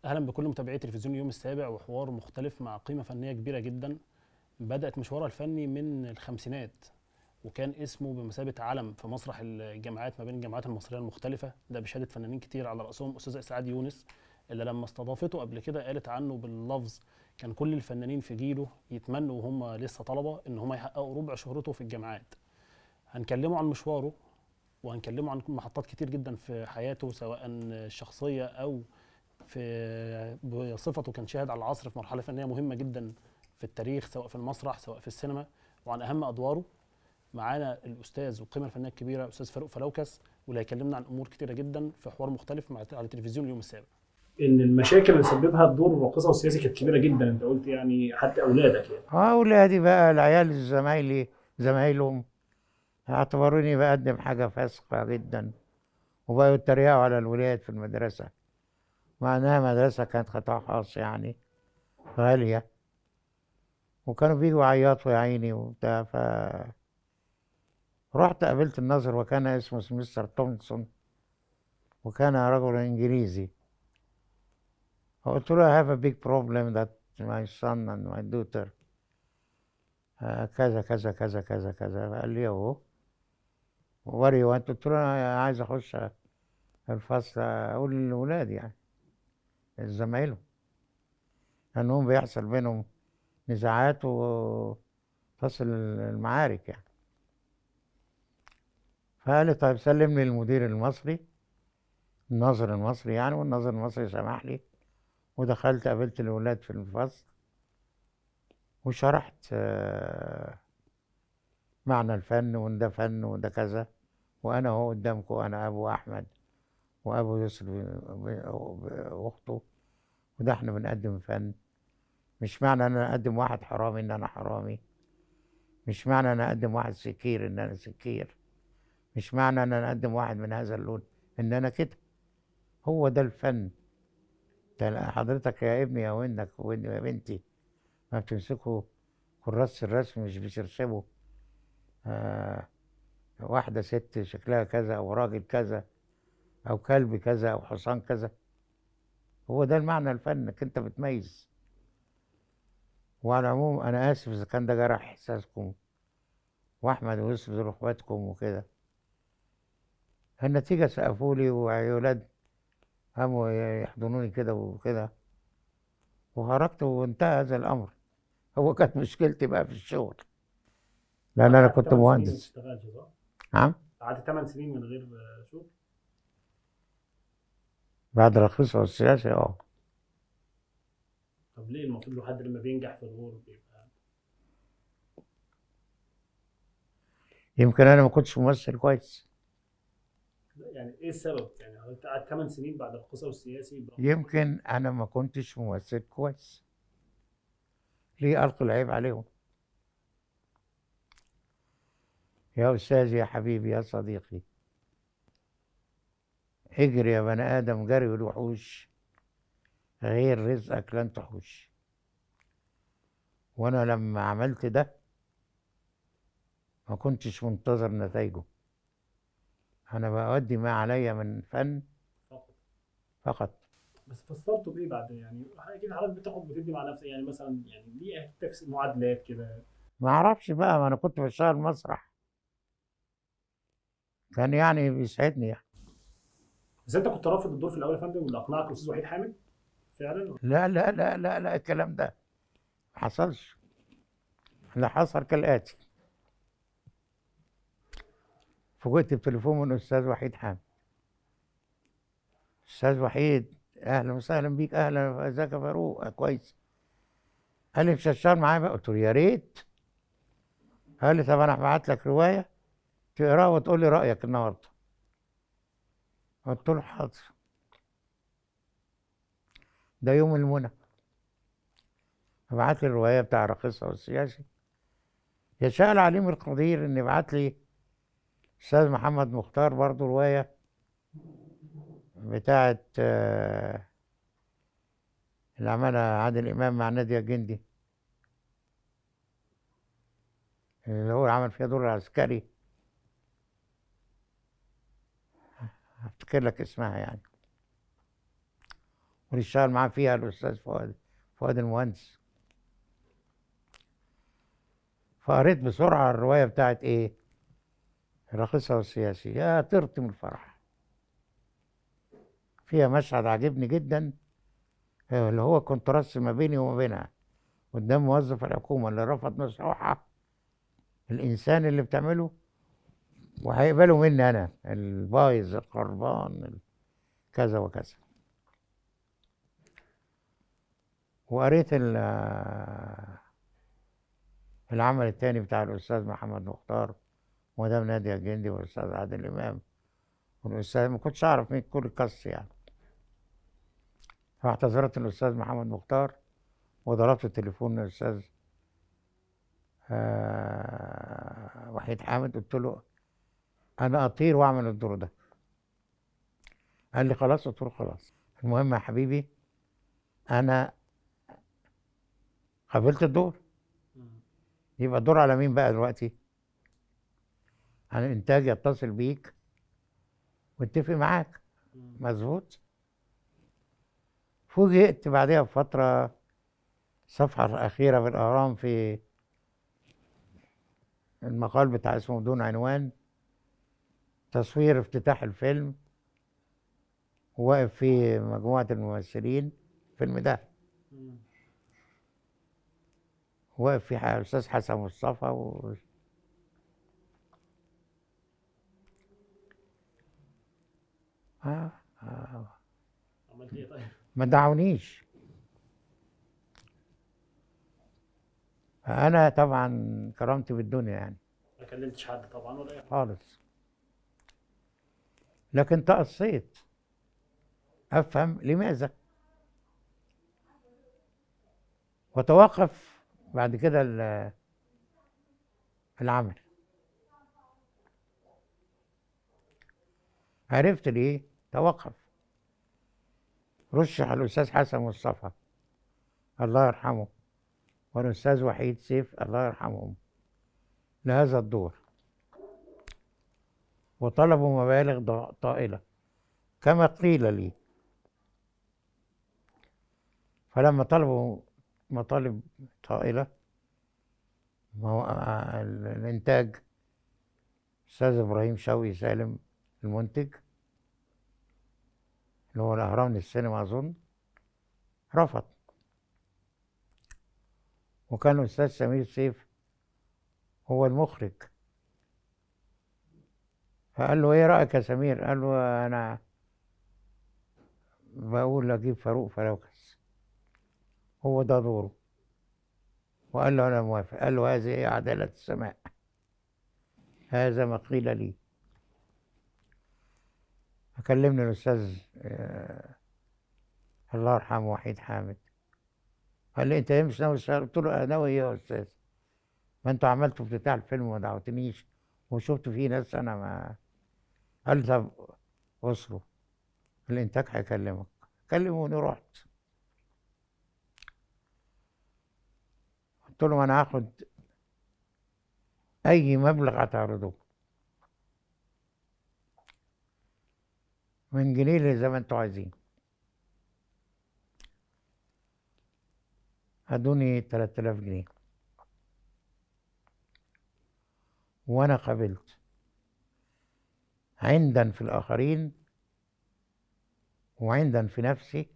اهلا بكل متابعي تلفزيون اليوم السابع وحوار مختلف مع قيمه فنيه كبيره جدا بدات مشوارها الفني من الخمسينات وكان اسمه بمثابه علم في مسرح الجامعات ما بين الجامعات المصريه المختلفه ده بشهاده فنانين كتير على راسهم استاذ اسعاد يونس اللي لما استضافته قبل كده قالت عنه باللفظ كان كل الفنانين في جيله يتمنوا وهم لسه طلبه ان هم يحققوا ربع شهرته في الجامعات هنكلمه عن مشواره وهنكلمه عن محطات كتير جدا في حياته سواء الشخصيه او في بصفته كان شاهد على العصر في مرحله فنيه مهمه جدا في التاريخ سواء في المسرح سواء في السينما وعن اهم ادواره معانا الاستاذ والقيمه الفنيه الكبيره استاذ فاروق فلوكس واللي هيكلمنا عن امور كتيره جدا في حوار مختلف مع على تلفزيون اليوم السابع ان المشاكل اللي سببها الدور الراقصه والسياسي كانت كبيره جدا انت قلت يعني حتى اولادك يعني اه اولادي بقى العيال زمايلي زمايلهم اعتبروني بقدم حاجه فاسقه جدا وبقوا يتريقوا على الولاد في المدرسه مع انها مدرسه كانت قطاع خاص يعني غاليه وكانوا بيجوا يعيطوا يا عيني وبتاع ف رحت قابلت الناظر وكان اسمه مستر تومسون وكان رجل انجليزي فقلت له I have a big problem that my son and my daughter آه، كذا كذا كذا كذا كذا فقال لي اهو وري وانت قلت له انا عايز اخش الفصل اقول للولاد يعني زمايلهم لانهم بيحصل بينهم نزاعات وتصل المعارك يعني فقال لي طيب سلمني للمدير المصري الناظر المصري يعني والناظر المصري سمح لي ودخلت قابلت الولاد في الفصل وشرحت آه، معنى الفن وان ده فن وده كذا وانا اهو قدامكم انا ابو احمد وابو يوسف واخته وده احنا بنقدم فن مش معنى ان انا اقدم واحد حرامي ان انا حرامي مش معنى ان انا اقدم واحد سكير ان انا سكير مش معنى ان انا اقدم واحد من هذا اللون ان انا كده هو ده الفن ده حضرتك يا ابني يا ابنك يا بنتي ما بتمسكوا كراس الرسم مش بترسموا آه واحدة ست شكلها كذا أو راجل كذا أو كلب كذا أو حصان كذا هو ده المعنى الفن انك انت بتميز وعلى العموم انا اسف اذا كان ده جرح احساسكم واحمد ويوسف دول اخواتكم وكده النتيجة سقفوا لي وولاد قاموا يحضنوني كده وكده وخرجت وانتهى هذا الامر هو كانت مشكلتي بقى في الشغل لان انا كنت مهندس نعم قعدت 8 سنين من غير شغل بعد الرخيصة والسياسي اه طب ليه المفروض لو حد لما بينجح في الغور بيبقى يمكن انا ما كنتش ممثل كويس يعني ايه السبب؟ يعني حضرتك قعدت 8 سنين بعد الرخصه والسياسي برغم- يمكن انا ما كنتش ممثل كويس ليه القي العيب عليهم يا استاذي يا حبيبي يا صديقي اجري يا بني ادم جري الوحوش غير رزقك لن تحوش وانا لما عملت ده ما كنتش منتظر نتائجه انا بأدي ما عليا من فن فقط فقط بس فسرته بايه بعد يعني اكيد حضرتك بتاخد بتدي مع نفسك يعني مثلا يعني ليه تفس- معادلات كده ما اعرفش بقى ما انا كنت بشتغل مسرح كان يعني بيسعدني يعني بس انت كنت رافض الدور في الاول يا فندم واللي اقنعك الاستاذ وحيد حامد فعلا لا لا لا لا لا الكلام ده ما حصلش اللي حصل كالآتي فوجئت بتليفون من الأستاذ وحيد حامد أستاذ وحيد أهلا وسهلا بيك أهلا ازيك يا فاروق آه، كويس قال لي مش هتشتغل معايا بقى قلت له يا ريت قال لي طب أنا هبعت لك رواية تقراها وتقول لي رأيك النهارده قلت له حاضر ده يوم المنى ابعت لي الروايه بتاع الراقصه والسياسي يشاء العليم القدير ان يبعت لي استاذ محمد مختار برضو روايه بتاعه آه، اللي عملها عادل امام مع ناديه الجندي اللي هو عمل فيها دور عسكري هفتكر لك اسمها يعني واللي اشتغل معاه فيها الأستاذ فؤاد فؤاد المهندس فقريت بسرعة الرواية بتاعت إيه؟ الراقصة والسياسي يا طرت من الفرح فيها مشهد عجبني جدا آه، اللي هو كونتراست ما بيني وما بينها قدام موظف الحكومة اللي رفض نصيحة الإنسان اللي بتعمله وهيقبلوا مني أنا البايظ الخربان ال- كذا وكذا وقريت ال- العمل التاني بتاع الأستاذ محمد مختار ومدام نادية الجندي والأستاذ عادل إمام والأستاذ ما كنتش أعرف مين كل القصة يعني فاعتذرت الأستاذ محمد مختار وضربت التليفون للأستاذ آه، وحيد حامد قلت له أنا أطير وأعمل الدور ده قال لي خلاص قلت له خلاص المهم يا حبيبي أنا قبلت الدور يبقى الدور على مين بقى دلوقتي؟ على الإنتاج يتصل بيك واتفق معاك مظبوط فوجئت بعدها بفترة الصفحة الأخيرة في الأهرام في المقال بتاع اسمه بدون عنوان تصوير افتتاح الفيلم واقف فيه مجموعة الممثلين الفيلم ده واقف فيه الأستاذ حسن مصطفى و... آه آه عملت ايه طيب؟ ما دعونيش أنا طبعا كرامتي بالدنيا يعني ما كلمتش حد طبعا ولا ايه؟ خالص لكن تقصيت أفهم لماذا وتوقف بعد كده ال- العمل عرفت ليه توقف رشح الأستاذ حسن مصطفى الله يرحمه والأستاذ وحيد سيف الله يرحمهم لهذا الدور وطلبوا مبالغ ض- طائلة كما قيل لي فلما طلبوا مطالب طائلة ما هو آه، ال- الإنتاج أستاذ إبراهيم شوقي سالم المنتج اللي هو الأهرام للسينما أظن رفض وكان الأستاذ سمير سيف هو المخرج فقال له ايه رأيك يا سمير قال له انا بقول اجيب فاروق فلوكس هو ده دوره وقال له انا موافق قال له هذه هي عدالة السماء هذا ما قيل لي فكلمني الاستاذ آه، الله يرحمه وحيد حامد قال لي انت ايه مش ناوي تشتغل قلت له انا ناوي ايه يا استاذ ما انتوا عملتوا افتتاح الفيلم وما دعوتنيش وشفت فيه ناس انا ما قال لي طب اصروا الانتاج هيكلمك كلموني رحت قلت لهم انا هاخد اي مبلغ هتعرضوه من جنيه اللي زي ما انتوا عايزين ادوني 3000 جنيه وانا قبلت عندا في الاخرين وعندا في نفسي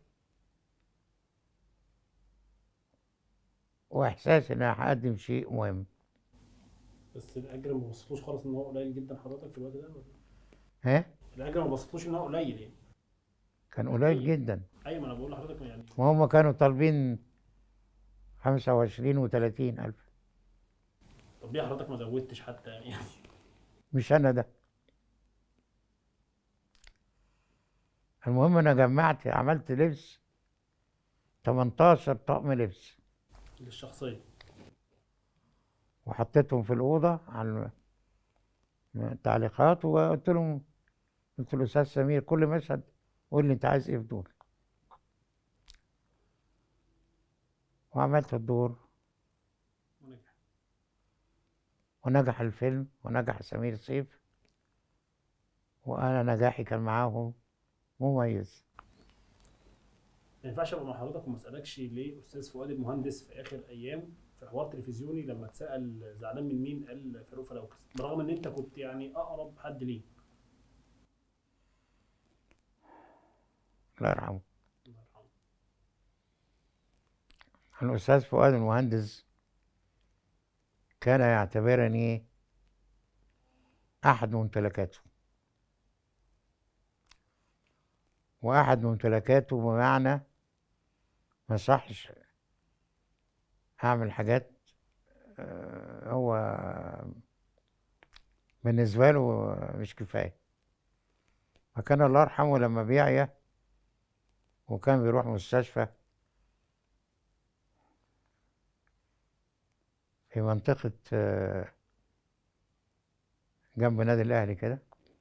واحساس ان أنا هقدم شيء مهم بس الاجر ما بصيتلوش خالص ان هو قليل جدا حضرتك في الوقت ده ولا؟ ها الاجر ما بصيتلوش ان هو قليل يعني كان قليل جدا ايوه ما انا بقول لحضرتك يعني وهم كانوا طالبين خمسة وعشرين وتلاتين ألف طب ليه حضرتك ما زودتش حتى يعني مش أنا ده المهم أنا جمعت عملت لبس 18 طقم لبس للشخصيه وحطيتهم في الأوضة على التعليقات وقلت لهم قلت له أستاذ سمير كل مشهد قول لي أنت عايز إيه في دول وعملت الدور ونجح ونجح الفيلم ونجح سمير سيف وأنا نجاحي كان معاهم مميز ما ينفعش ابقى مع حضرتك وما اسالكش ليه استاذ فؤاد المهندس في اخر ايام في حوار تلفزيوني لما اتسال زعلان من مين قال فاروق فلوكس برغم ان انت كنت يعني اقرب حد ليه الله يرحمه الله يرحمه الأستاذ فؤاد المهندس كان يعتبرني أحد ممتلكاته وأحد ممتلكاته بمعنى ما صحش أعمل حاجات آه، هو بالنسبة له مش كفاية فكان الله يرحمه لما بيعيا وكان بيروح مستشفى في منطقة آه، جنب نادي الأهلي كده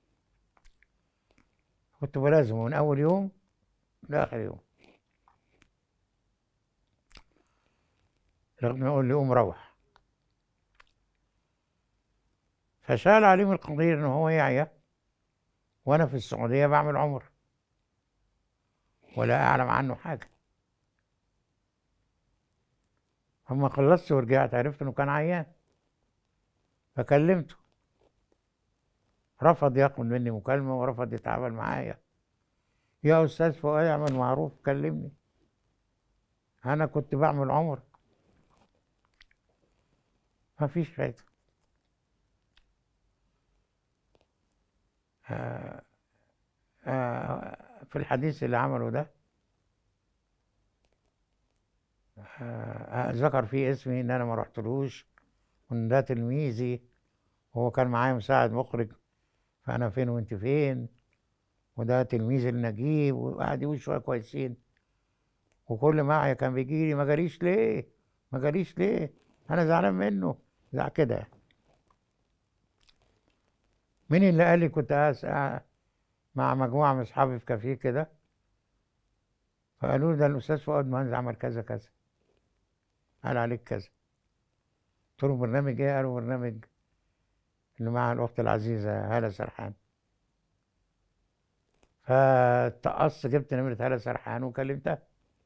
كنت بلازمه من أول يوم لآخر يوم رغم ما يقول لي قوم روح فشال عليه من القدير إن هو يعيا وأنا في السعودية بعمل عمر ولا أعلم عنه حاجة أما خلصت ورجعت عرفت إنه كان عيان فكلمته رفض ياخد مني مكالمة ورفض يتعامل معايا يا أستاذ فؤاد اعمل معروف كلمني أنا كنت بعمل عمر مفيش فايدة آه آه في الحديث اللي عمله ده آه ذكر فيه اسمي ان انا ما رحتلوش وان ده تلميذي وهو كان معايا مساعد مخرج فانا فين وانت فين وده تلميذ النجيب وقعد يقول شويه كويسين وكل معايا كان بيجي لي ما جاليش ليه ما جاليش ليه انا زعلان منه زع كده يعني. مين اللي قال لي كنت قاعد قاعد مع مجموعه من اصحابي في كافيه كده فقالوا لي ده الاستاذ فؤاد مهندس عمل كذا كذا قال عليك كذا قلت له برنامج ايه قالوا برنامج اللي مع الاخت العزيزه هاله سرحان فتقصت جبت نمره هاله سرحان وكلمتها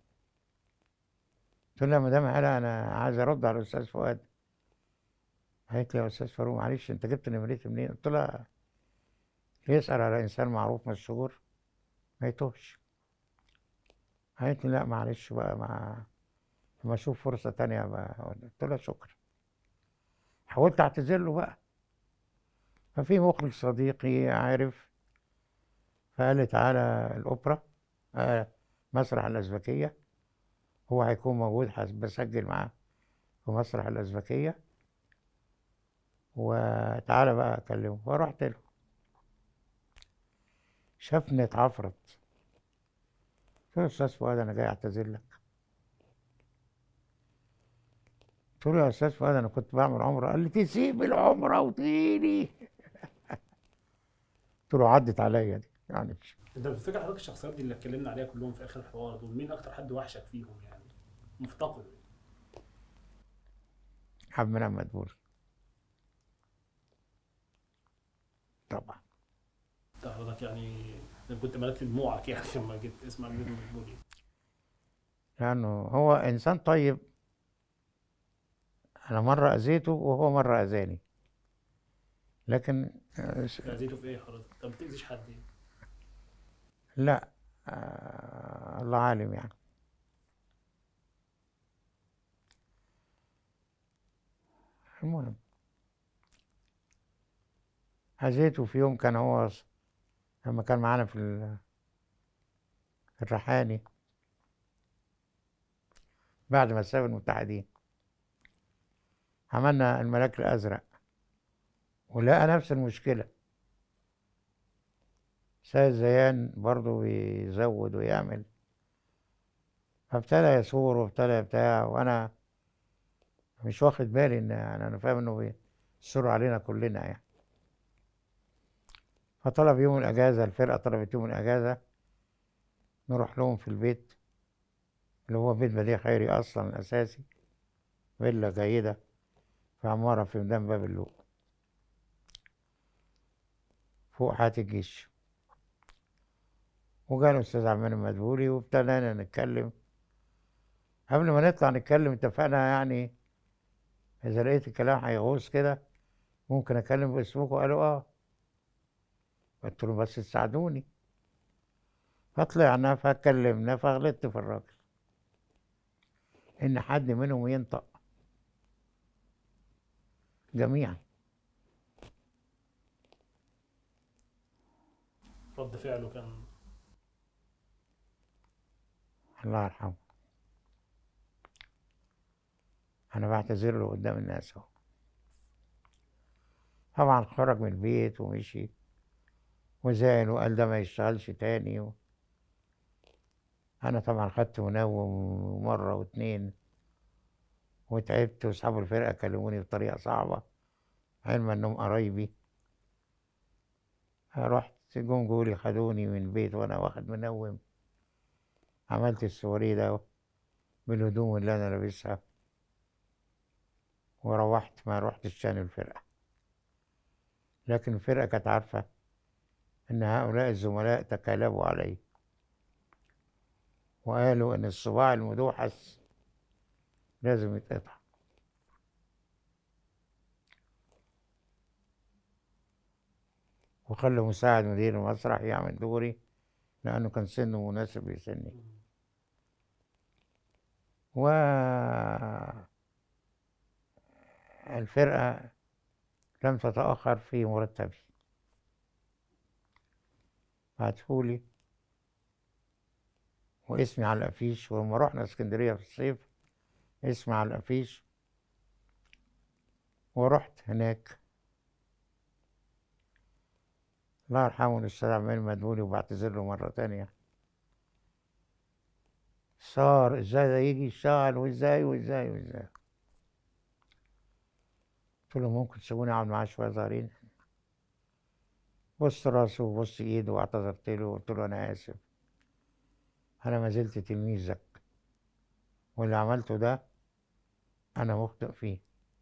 قلت لها يا مدام هاله انا عايز ارد على الاستاذ فؤاد قالت لي يا استاذ فاروق معلش انت جبت نمرتي منين قلت لها يسأل على إنسان معروف مشهور ما يتوهش قالت لي لا معلش بقى مع لما أشوف فرصة تانية بقى قلت لها شكرا حاولت أعتذر له بقى ففي مخرج صديقي عارف فقال لي تعالى الأوبرا آه مسرح الأزبكية هو هيكون موجود حس- بسجل معاه في مسرح الأزبكية وتعالى بقى أكلمه فرحت له شافني اتعفرت قلت له يا استاذ فؤاد انا جاي اعتذر لك قلت له يا استاذ فؤاد انا كنت بعمل عمره قال لي تسيب العمره وتجيلي قلت له عدت عليا دي يعني انت بتفتكر حضرتك الشخصيات دي اللي اتكلمنا عليها كلهم في اخر الحوار دول مين اكتر حد وحشك فيهم يعني مفتقد عبد المنعم مدبولي طبعا انت حضرتك يعني أنا كنت ملكت دموعك يعني لما جيت تسمع من المجهول لانه هو انسان طيب انا مره اذيته وهو مره اذاني لكن آه، اذيته في ايه حضرتك؟ انت ما بتاذيش حد يعني. لا آه الله عالم يعني المهم أذيته في يوم كان هو ص- لما كان معانا في ال- الريحاني بعد ما ساب المتحدين عملنا الملاك الأزرق ولقى نفس المشكلة سيد زيان برضه بيزود ويعمل فابتدى يصور وابتدى بتاع وانا مش واخد بالي ان يعني انا فاهم انه بيصروا علينا كلنا يعني فطلب يوم الاجازه الفرقه طلبت يوم الاجازه نروح لهم في البيت اللي هو بيت بديع خيري اصلا الاساسي فيلا جيده في عماره في ميدان باب اللوق فوق حات الجيش وجاء الأستاذ عمان المدبولي وابتدينا نتكلم قبل ما نطلع نتكلم اتفقنا يعني إذا لقيت الكلام هيغوص كده ممكن أتكلم باسمكم قالوا آه قلت له بس تساعدوني فطلعنا فاتكلمنا فغلطت في الراجل إن حد منهم ينطق جميعا رد فعله كان الله يرحمه أنا بعتذر له قدام الناس أهو طبعا خرج من البيت ومشي وزعل وقال ده ما يشتغلش تاني و... أنا طبعا خدت منوم مرة واتنين وتعبت وأصحاب الفرقة كلموني بطريقة صعبة علما إنهم قرايبي رحت جم جولي خدوني من البيت وأنا واخد منوم عملت السوري ده بالهدوم اللي أنا لابسها وروحت ما روحتش تاني الفرقة لكن الفرقة كانت عارفة إن هؤلاء الزملاء تكالبوا علي وقالوا إن الصباع المدوحس لازم يتقطع وخلوا مساعد مدير المسرح يعمل دوري لأنه كان سنه مناسب لسني و الفرقة لم تتأخر في مرتبي بعتهولي واسمي على الأفيش ولما رحنا اسكندرية في الصيف اسمي على الأفيش ورحت هناك الله يرحمه الأستاذ عمال مدبولي وبعتذر له مرة تانية صار ازاي ده يجي يشتغل وازاي وازاي وازاي قلت له ممكن تسيبوني اقعد معاه شوية صغيرين بص راسه وبص ايده واعتذرت له وقلت له انا اسف انا ما زلت تلميذك واللي عملته ده انا مخطئ فيه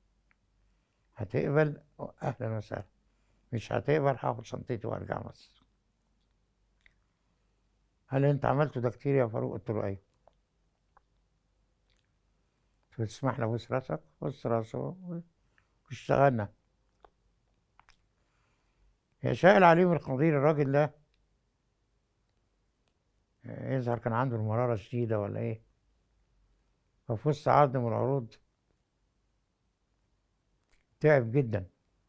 هتقبل اهلا وسهلا مش هتقبل هاخد شنطتي وارجع مصر قال لي انت عملته ده كتير يا فاروق قلت له ايوه قلت له تسمح لي ابوس راسك بص راسه واشتغلنا يشاء العليم القدير الراجل ده يظهر كان عنده المرارة شديدة ولا ايه ففي وسط عرض من العروض تعب جدا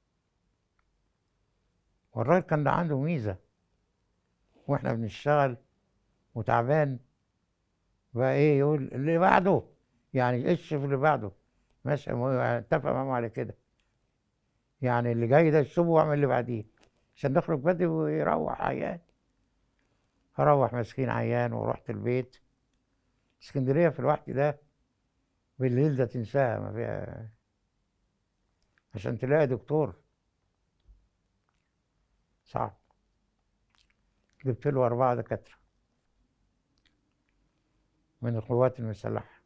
والراجل كان ده عنده ميزة واحنا بنشتغل وتعبان بقى ايه يقول اللي بعده يعني ايش في اللي بعده ماشي اتفق معاه على كده يعني اللي جاي ده اشربه واعمل اللي بعديه عشان نخرج بدري ويروح عيان هروح مسكين عيان ورحت البيت اسكندرية في الوقت ده بالليل ده تنساها ما فيها عشان تلاقي دكتور صعب جبت له أربعة دكاترة من القوات المسلحة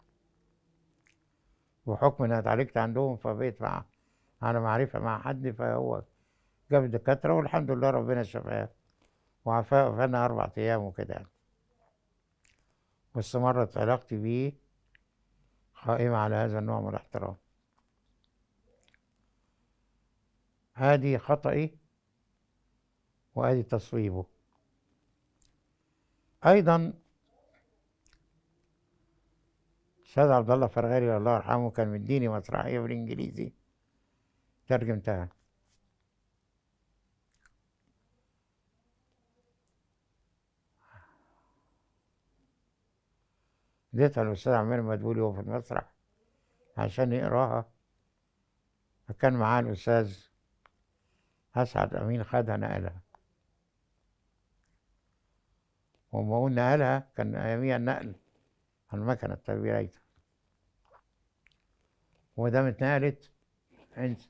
وحكم إن أنا اتعالجت عندهم فبقيت مع على معرفة مع حد فهو جاب الدكاترة والحمد لله ربنا شفاه وعافانا أربع أيام وكده يعني واستمرت علاقتي بيه قائمة على هذا النوع من الاحترام هذه خطئي وادي تصويبه ايضا استاذ عبد الله فرغالي الله يرحمه كان مديني مسرحيه بالانجليزي ترجمتها اديتها للاستاذ عمير مدبولي وهو في المسرح عشان يقراها فكان معاه الاستاذ اسعد امين خدها نقلها وما قلنا نقلها كان اياميها النقل على المكنه التربيعيه ودام اتنقلت انسى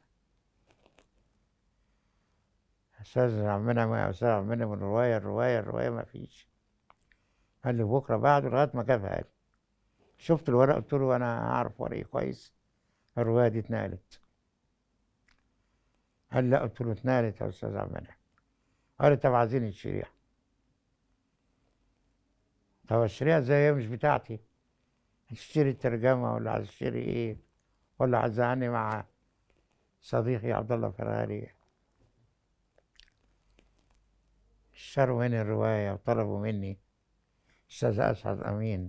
استاذ عمنا يا استاذ عمنا من الروايه الروايه الروايه ما فيش قال لي بكره بعده لغايه ما جابها لي شفت الورق قلت له انا اعرف ورقي كويس الروايه دي اتنقلت قال لا قلت له اتنقلت يا استاذ عمنا قال لي طب عايزين الشريحه طب اشتريها ازاي هي مش بتاعتي هتشتري الترجمة ولا هتشتري ايه ولا هتزعلني مع صديقي عبد الله فرغالي اشتروا مني الرواية وطلبوا مني أستاذ أسعد أمين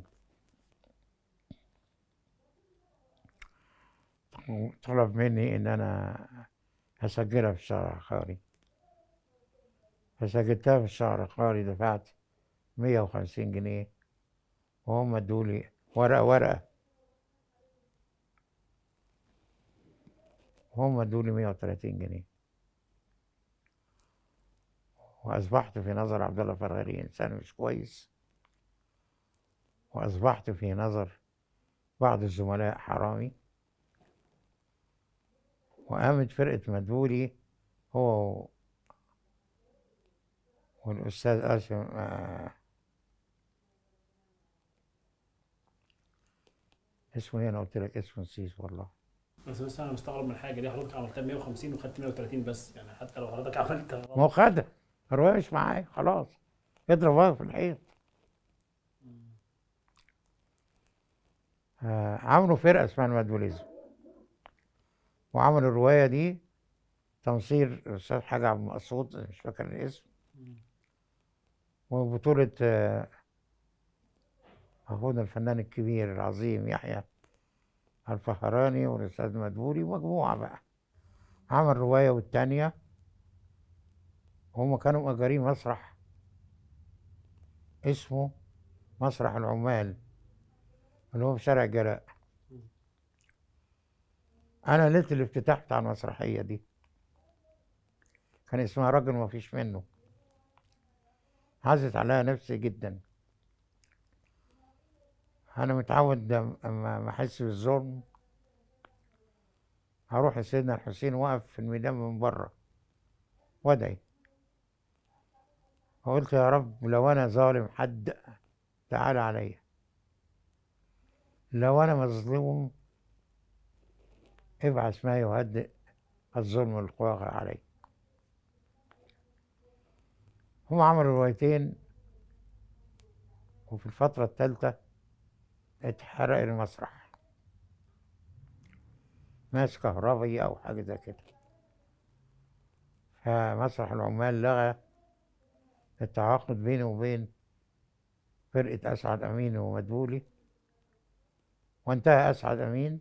طلب مني إن أنا أسجلها في الشهر العقاري فسجلتها في الشهر العقاري دفعت مية وخمسين جنيه وهم ادولي ورقة ورقة وهم ادولي مية وتلاتين جنيه وأصبحت في نظر عبد الله فرغلي إنسان مش كويس وأصبحت في نظر بعض الزملاء حرامي وقامت فرقة مدبولي هو والأستاذ قاسم آه، اسمه ايه انا قلت لك اسمه نسيت والله بس بس انا مستغرب من حاجه دي حضرتك عملتها 150 وخدت 130 بس يعني حتى لو حضرتك عملت ما هو خدها الرواية مش معايا خلاص اضرب ورقة في الحيط آه، عملوا فرقة اسمها المدبوليزم وعملوا الرواية دي تنصير الأستاذ حاج عبد المقصود مش فاكر الاسم وبطولة آه، أخونا الفنان الكبير العظيم يحيى الفخراني والأستاذ مدبولي ومجموعة بقى عمل رواية والتانية هما كانوا مأجرين مسرح اسمه مسرح العمال اللي هو في شارع جلاء أنا ليلة الافتتاح بتاع المسرحية دي كان اسمها راجل ما فيش منه عزت عليها نفسي جدا أنا متعود لما ما أحس بالظلم هروح لسيدنا الحسين واقف في الميدان من بره وادعي وقلت يا رب لو أنا ظالم حد تعالى عليا لو أنا مظلوم ابعث ما يهدئ الظلم القواغ علي هم عملوا روايتين وفي الفترة الثالثة اتحرق المسرح ماس كهربي أو حاجة زي كده فمسرح العمال لغى التعاقد بينه وبين فرقة أسعد أمين ومدبولي وانتهى أسعد أمين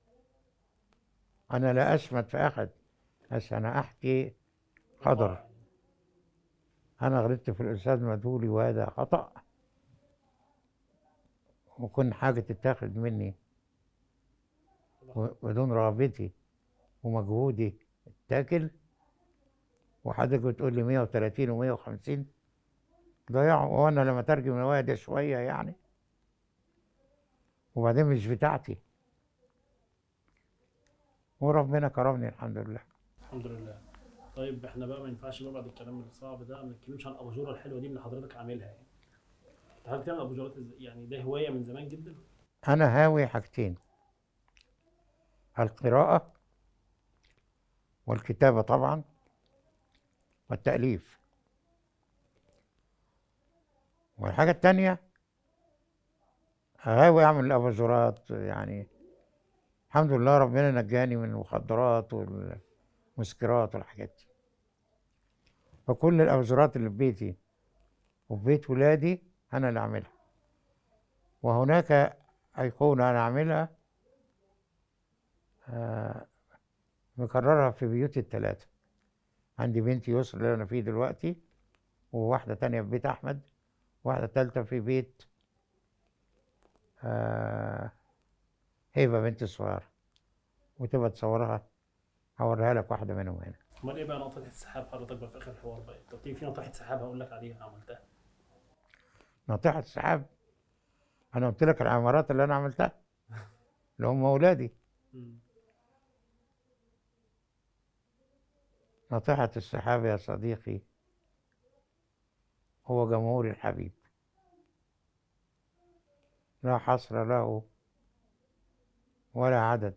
أنا لا أشمت في أحد بس أنا أحكي قدر أنا غلطت في الأستاذ مدبولي وهذا خطأ وكن حاجة تتاخد مني و- بدون رغبتي ومجهودي اتاكل وحضرتك بتقول لي 130 و150 ضيعوا وانا لما ترجم الرواية دي شوية يعني وبعدين مش بتاعتي وربنا كرمني الحمد لله الحمد لله طيب احنا بقى ما ينفعش بقى بعد الكلام الصعب ده ما نتكلمش عن الاباجوره الحلوه دي اللي حضرتك عاملها يعني انت حضرتك تعمل اباجورات ازاي؟ يعني ده هوايه من زمان جدا أنا هاوي حاجتين القراءة والكتابة طبعا والتأليف والحاجة التانية هاوي أعمل الأباجورات يعني الحمد لله ربنا نجاني من المخدرات والمسكرات والحاجات دي فكل الأباجورات اللي في بيتي وفي بيت ولادي أنا اللي أعملها وهناك أيقونة أنا أعملها آه، مكررها في بيوتي التلاتة عندي بنتي يسر اللي أنا فيه دلوقتي وواحدة تانية في بيت أحمد واحدة تالتة في بيت آه، هبة بنتي الصغيرة وتبقى تصورها هوريها لك واحدة منهم هنا امال ايه بقى نقطه السحاب حضرتك بقى في اخر الحوار بقى انت قلت لي في نقطه سحاب هقول لك عليها عملتها ناطحة السحاب أنا قلت لك العمارات اللي أنا عملتها اللي هم أولادي مم. ناطحة السحاب يا صديقي هو جمهوري الحبيب لا حصر له ولا عدد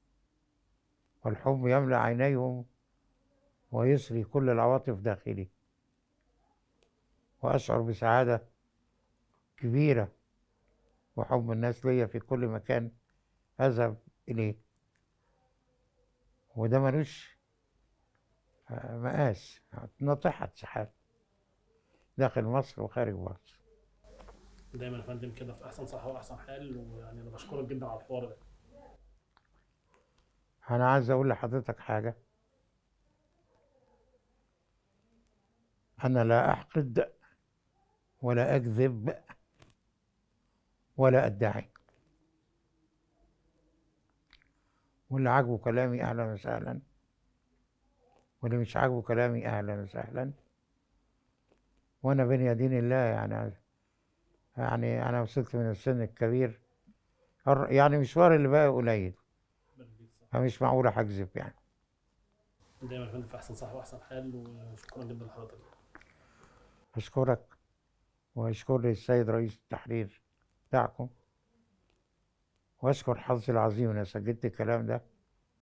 والحب يملأ عينيهم ويسري كل العواطف داخلي وأشعر بسعادة كبيرة وحب الناس ليا في كل مكان أذهب إليه وده ملوش آه، مقاس ناطحة سحاب داخل مصر وخارج مصر دايما يا فندم كده في احسن صحه واحسن حال ويعني انا بشكرك جدا على الحوار ده أنا عايز أقول لحضرتك حاجة أنا لا أحقد ولا أكذب ولا أدعي واللي عاجبه كلامي أهلا وسهلا واللي مش عاجبه كلامي أهلا وسهلا وأنا بين يدين الله يعني يعني أنا وصلت من السن الكبير الر- يعني مشوار اللي بقى قليل فمش معقولة هكذب يعني دايما يا فندم في احسن صحه واحسن حال وشكرا جدا لحضرتك أشكرك وأشكر السيد رئيس التحرير بتاعكم وأشكر حظي العظيم أنا سجلت الكلام ده